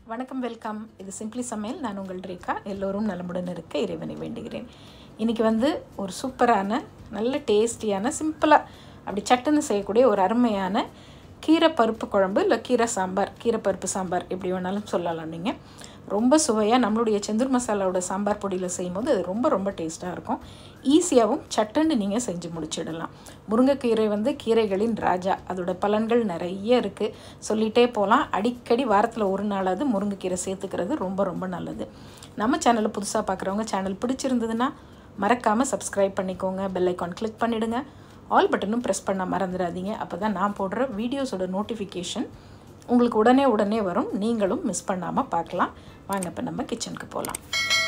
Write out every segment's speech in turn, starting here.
வணக்கம் வெல்கம் இது சிம்பிளி சமையல் நான் உங்கள் ரேகா எல்லோரும் நலமுடன் இருக்க இறைவனை வேண்டுகிறேன் இன்றைக்கி வந்து ஒரு சூப்பரான நல்ல டேஸ்டியான சிம்பிளாக அப்படி சட்டுன்னு செய்யக்கூடிய ஒரு அருமையான கீரை பருப்பு குழம்பு இல்லை கீரை சாம்பார் கீரை பருப்பு சாம்பார் எப்படி வேணாலும் சொல்லலாம் நீங்கள் ரொம்ப சுவையாக நம்மளுடைய செந்தூர் மசாலாவோட சாம்பார் பொடியில் செய்யும்போது அது ரொம்ப ரொம்ப டேஸ்ட்டாக இருக்கும் ஈஸியாகவும் சட்டுன்னு நீங்கள் செஞ்சு முடிச்சிடலாம் முருங்கைக்கீரை வந்து கீரைகளின் ராஜா அதோட பலன்கள் நிறைய இருக்குது சொல்லிகிட்டே போகலாம் அடிக்கடி வாரத்தில் ஒரு நாளாவது முருங்கைக்கீரை சேர்த்துக்கிறது ரொம்ப ரொம்ப நல்லது நம்ம சேனலை புதுசாக பார்க்குறவங்க சேனல் பிடிச்சிருந்ததுன்னா மறக்காமல் சப்ஸ்கிரைப் பண்ணிக்கோங்க பெல் ஐக்கான் கிளிக் பண்ணிவிடுங்க ஆல் பட்டனும் ப்ரெஸ் பண்ண மறந்துடாதீங்க அப்போ தான் நான் போடுற வீடியோஸோட நோட்டிஃபிகேஷன் உங்களுக்கு உடனே உடனே வரும் நீங்களும் மிஸ் பண்ணாமல் பார்க்கலாம் வாங்க இப்போ நம்ம கிச்சனுக்கு போகலாம்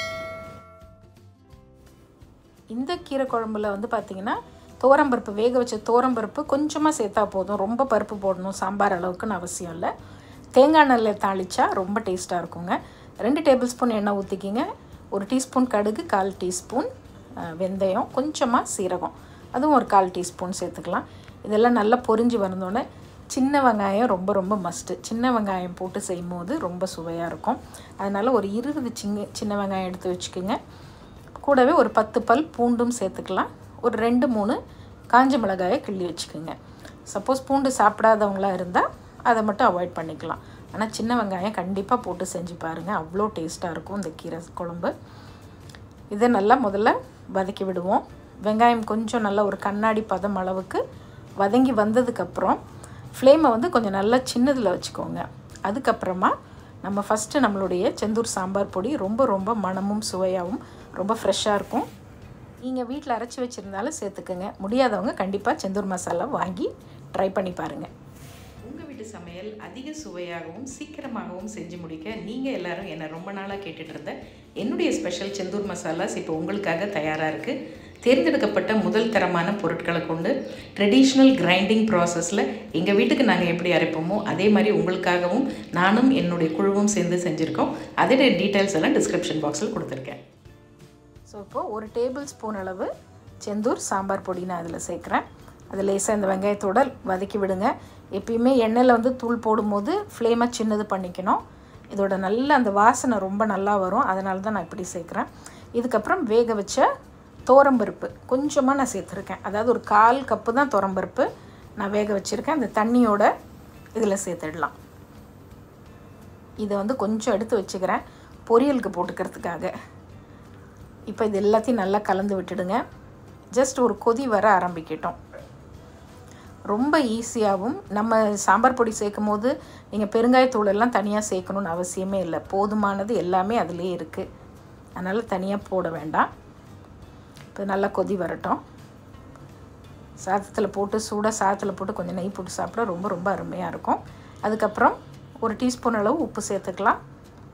இந்த கீரை குழம்புல வந்து பார்த்திங்கன்னா தோரம்பருப்பு வேக வச்ச தோரம்பருப்பு கொஞ்சமாக சேர்த்தா போதும் ரொம்ப பருப்பு போடணும் சாம்பார் அளவுக்குன்னு அவசியம் இல்லை தேங்காய் எண்ணெயில் தாளித்தா ரொம்ப டேஸ்ட்டாக இருக்குங்க ரெண்டு டேபிள் ஸ்பூன் எண்ணெய் ஊற்றிக்கிங்க ஒரு டீஸ்பூன் கடுகு கால் டீஸ்பூன் வெந்தயம் கொஞ்சமாக சீரகம் அதுவும் ஒரு கால் டீஸ்பூன் சேர்த்துக்கலாம் இதெல்லாம் நல்லா பொரிஞ்சு வந்தோடனே சின்ன வெங்காயம் ரொம்ப ரொம்ப மஸ்ட்டு சின்ன வெங்காயம் போட்டு செய்யும்போது ரொம்ப சுவையாக இருக்கும் அதனால் ஒரு இருபது சின்ன சின்ன வெங்காயம் எடுத்து வச்சுக்கோங்க கூடவே ஒரு பத்து பல் பூண்டும் சேர்த்துக்கலாம் ஒரு ரெண்டு மூணு காஞ்ச மிளகாயை கிள்ளி வச்சுக்கோங்க சப்போஸ் பூண்டு சாப்பிடாதவங்களாக இருந்தால் அதை மட்டும் அவாய்ட் பண்ணிக்கலாம் ஆனால் சின்ன வெங்காயம் கண்டிப்பாக போட்டு செஞ்சு பாருங்கள் அவ்வளோ டேஸ்ட்டாக இருக்கும் இந்த கீரை குழம்பு இதை நல்லா முதல்ல வதக்கி விடுவோம் வெங்காயம் கொஞ்சம் நல்லா ஒரு கண்ணாடி பதம் அளவுக்கு வதங்கி வந்ததுக்கப்புறம் ஃப்ளேமை வந்து கொஞ்சம் நல்லா சின்னதில் வச்சுக்கோங்க அதுக்கப்புறமா நம்ம ஃபஸ்ட்டு நம்மளுடைய செந்தூர் சாம்பார் பொடி ரொம்ப ரொம்ப மணமும் சுவையாகவும் ரொம்ப ஃப்ரெஷ்ஷாக இருக்கும் நீங்கள் வீட்டில் அரைச்சி வச்சுருந்தாலும் சேர்த்துக்கோங்க முடியாதவங்க கண்டிப்பாக செந்தூர் மசாலா வாங்கி ட்ரை பண்ணி பாருங்கள் உங்கள் வீட்டு சமையல் அதிக சுவையாகவும் சீக்கிரமாகவும் செஞ்சு முடிக்க நீங்கள் எல்லாரும் என்னை ரொம்ப நாளாக கேட்டுட்டு இருந்த என்னுடைய ஸ்பெஷல் செந்தூர் மசாலாஸ் இப்போ உங்களுக்காக தயாராக இருக்குது தேர்ந்தெடுக்கப்பட்ட முதல் தரமான பொருட்களை கொண்டு ட்ரெடிஷ்னல் கிரைண்டிங் ப்ராசஸில் எங்கள் வீட்டுக்கு நாங்கள் எப்படி அரைப்போமோ அதே மாதிரி உங்களுக்காகவும் நானும் என்னுடைய குழுவும் சேர்ந்து செஞ்சுருக்கோம் அதோட டீட்டெயில்ஸ் எல்லாம் டிஸ்கிரிப்ஷன் பாக்ஸில் கொடுத்துருக்கேன் ஸோ இப்போது ஒரு டேபிள் ஸ்பூன் அளவு செந்தூர் சாம்பார் பொடி நான் அதில் சேர்க்குறேன் அது லேசாக இந்த வெங்காயத்தோட வதக்கி விடுங்க எப்பயுமே எண்ணெயில் வந்து தூள் போடும்போது ஃப்ளேமை சின்னது பண்ணிக்கணும் இதோட நல்ல அந்த வாசனை ரொம்ப நல்லா வரும் அதனால தான் நான் இப்படி சேர்க்குறேன் இதுக்கப்புறம் வேக வச்ச தோரம்பருப்பு கொஞ்சமாக நான் சேர்த்துருக்கேன் அதாவது ஒரு கால் கப்பு தான் தோரம்பருப்பு நான் வேக வச்சுருக்கேன் அந்த தண்ணியோட இதில் சேர்த்துடலாம் இதை வந்து கொஞ்சம் எடுத்து வச்சுக்கிறேன் பொரியலுக்கு போட்டுக்கிறதுக்காக இப்போ இது எல்லாத்தையும் நல்லா கலந்து விட்டுடுங்க ஜஸ்ட் ஒரு கொதி வர ஆரம்பிக்கட்டும் ரொம்ப ஈஸியாகவும் நம்ம சாம்பார் பொடி சேர்க்கும் போது நீங்கள் பெருங்காயத்தூள் எல்லாம் தனியாக சேர்க்கணுன்னு அவசியமே இல்லை போதுமானது எல்லாமே அதிலே இருக்குது அதனால் தனியாக போட வேண்டாம் இப்போ நல்லா கொதி வரட்டும் சாதத்தில் போட்டு சூடாக சாதத்தில் போட்டு கொஞ்சம் நெய் போட்டு சாப்பிட ரொம்ப ரொம்ப அருமையாக இருக்கும் அதுக்கப்புறம் ஒரு டீஸ்பூன் அளவு உப்பு சேர்த்துக்கலாம்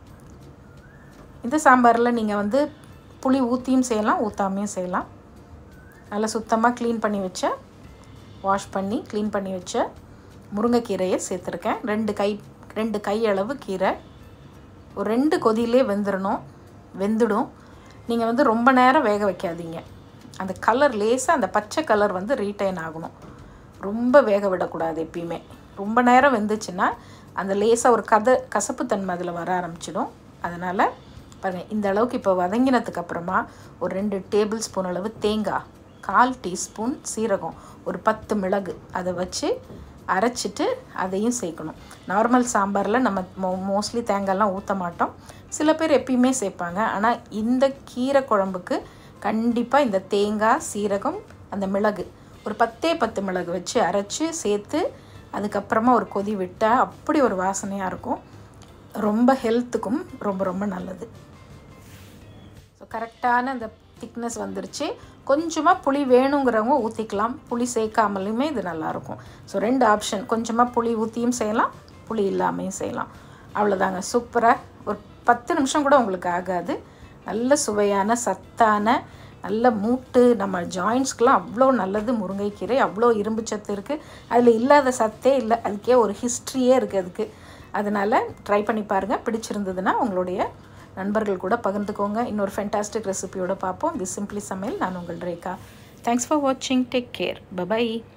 இந்த சாம்பாரில் நீங்கள் வந்து புளி ஊற்றியும் செய்யலாம் ஊற்றாமையும் செய்யலாம் நல்லா சுத்தமாக க்ளீன் பண்ணி வச்ச வாஷ் பண்ணி க்ளீன் பண்ணி வச்ச முருங்கைக்கீரையை சேர்த்துருக்கேன் ரெண்டு கை ரெண்டு கை அளவு கீரை ஒரு ரெண்டு கொதியிலே வெந்துடணும் வெந்துடும் நீங்கள் வந்து ரொம்ப நேரம் வேக வைக்காதீங்க அந்த கலர் லேசாக அந்த பச்சை கலர் வந்து ரீட்டைன் ஆகணும் ரொம்ப வேக விடக்கூடாது எப்பயுமே ரொம்ப நேரம் வெந்துச்சுன்னா அந்த லேசாக ஒரு கதை கசப்புத்தன்மை அதில் வர ஆரம்பிச்சிடும் அதனால் பாருங்கள் இந்த அளவுக்கு இப்போ வதங்கினதுக்கு அப்புறமா ஒரு ரெண்டு டேபிள் ஸ்பூன் அளவு தேங்காய் கால் டீஸ்பூன் சீரகம் ஒரு பத்து மிளகு அதை வச்சு அரைச்சிட்டு அதையும் சேர்க்கணும் நார்மல் சாம்பாரில் நம்ம மோ மோஸ்ட்லி தேங்காய்லாம் ஊற்ற மாட்டோம் சில பேர் எப்பயுமே சேர்ப்பாங்க ஆனால் இந்த கீரை குழம்புக்கு கண்டிப்பாக இந்த தேங்காய் சீரகம் அந்த மிளகு ஒரு பத்தே பத்து மிளகு வச்சு அரைச்சி சேர்த்து அதுக்கப்புறமா ஒரு கொதி விட்டால் அப்படி ஒரு வாசனையாக இருக்கும் ரொம்ப ஹெல்த்துக்கும் ரொம்ப ரொம்ப நல்லது ஸோ கரெக்டான அந்த திக்னஸ் வந்துருச்சு கொஞ்சமாக புளி வேணுங்கிறவங்க ஊற்றிக்கலாம் புளி சேர்க்காமலுமே இது நல்லாயிருக்கும் ஸோ ரெண்டு ஆப்ஷன் கொஞ்சமாக புளி ஊற்றியும் செய்யலாம் புளி இல்லாமையும் செய்யலாம் அவ்வளோதாங்க சூப்பராக ஒரு பத்து நிமிஷம் கூட உங்களுக்கு ஆகாது நல்ல சுவையான சத்தான நல்ல மூட்டு நம்ம ஜாயின்ஸ்க்கெலாம் அவ்வளோ நல்லது முருங்கைக்கீரை அவ்வளோ இரும்பு சத்து இருக்குது அதில் இல்லாத சத்தே இல்லை அதுக்கே ஒரு ஹிஸ்ட்ரியே இருக்குது அதுக்கு அதனால் ட்ரை பண்ணி பாருங்கள் பிடிச்சிருந்ததுன்னா உங்களுடைய நண்பர்கள் கூட பகிர்ந்துக்கோங்க இன்னொரு ஃபென்டாஸ்டிக் ரெசிபியோட பார்ப்போம் தி சிம்பிளி சமையல் நான் உங்கள் ரேகா தேங்க்ஸ் ஃபார் வாட்சிங் டேக் கேர் பபாய்